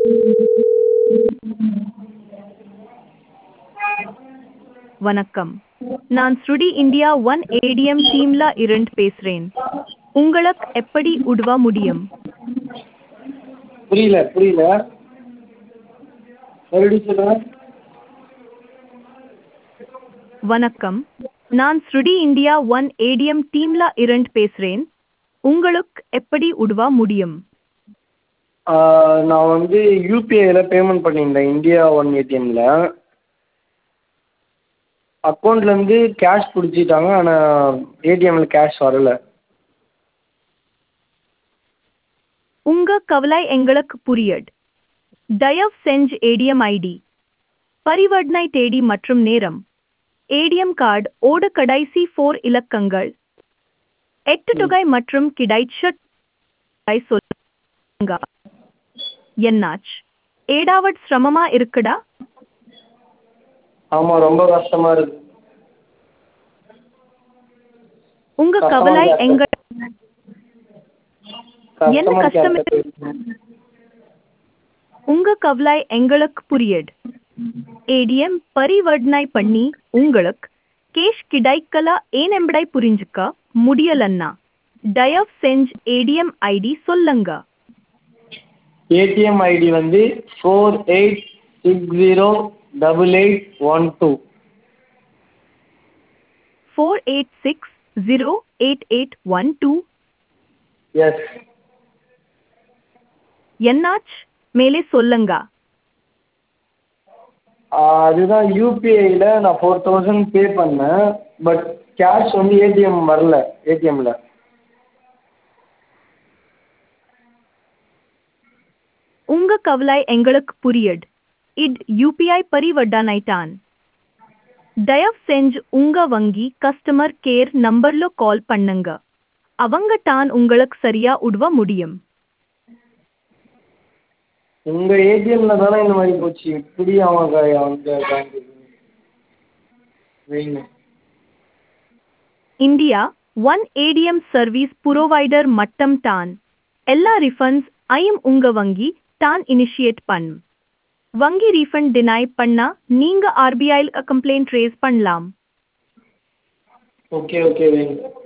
வணக்கம் நான் ஸ்ருடி இந்தியா ஒன் ஏடிஎம் டீம்ல இருந்து பேசுறேன் உங்களுக்கு எப்படி உதவ முடியும் புரியல புரியல மறுபடியும் சொல்லுங்க வணக்கம் நான் ஸ்ருடி இந்தியா ஒன் ஏடிஎம் டீம்ல இருந்து பேசுறேன் உங்களுக்கு எப்படி உதவ முடியும் ஆ, நான் வந்து யூபிஐயில் பேமெண்ட் பண்ணியிருந்தேன் இந்தியா ஒன் ஏடிஎம்மில் அக்கௌண்ட்லேருந்து கேஷ் பிடிச்சிட்டாங்க ஆனால் ஏடிஎம்மில் கேஷ் வரல உங்க கவலை எங்களுக்கு புரியுது தயவு செஞ்சு ஏடிஎம் ஐடி பரிவர்த்தனை தேதி மற்றும் நேரம் ஏடிஎம் கார்டு ஓட கடைசி ஃபோர் இலக்கங்கள் எட்டு தொகை மற்றும் கிடைச்ச தொகை சொல்லுங்க என்னாச்சு ஏடாவட் சிரமமா இருக்குடா ஆமாம் ரொம்ப கஷ்டமாக இருக்கு உங்க கஷ்டமா கவலை இருக்கு. எங்க என்ன கஸ்டமர் கஷ்டம் கேர்கிட்ட பேசணும் உங்க கவலை எங்களுக்கு புரியுது ஏடிஎம் பரிவர்த்தனை பண்ணி உங்களுக்கு கேஷ் கிடைக்கல ஏன் என்பதை புரிஞ்சுக்க முடியலன்னா தயவு செஞ்சு ஏடிஎம் ஐடி சொல்லுங்க ஏடிஎம் ஐடி வந்து four eight six zero double eight one two four eight six zero eight eight one two yes என்னாச்சு மேலே சொல்லுங்க அதுதான் யூபிஐயில் நான் ஃபோர் தௌசண்ட் பே பண்ணேன் பட் கேஷ் வந்து ஏடிஎம் வரல ஏடிஎம்மில் உங்க கவலை எங்களுக்கு புரியுது இது யூபிஐ பரிவர்த்தனை தான் தயவு செஞ்சு உங்க வங்கி கஸ்டமர் கேர் நம்பர்ல கால் பண்ணுங்க அவங்க தான் உங்களுக்கு சரியா உதவ முடியும் உங்கள் ஏடிஎம்மில் தானே இந்த மாதிரி போச்சு இப்படி அவங்க அவங்க பேங்க்கு வைங்க India one ATM service provider மட்டம் தான் எல்லா ரிஃபண்ட்ஸ் ஐயும் உங்க வங்கி தான் இனிஷியேட் பண்ணும் வங்கி ரீஃபண்ட் டினை பண்ணா நீங்க ஆர்பிஐ கம்ப்ளைண்ட் ரேஸ் பண்ணலாம் ஓகே ஓகே வைங்க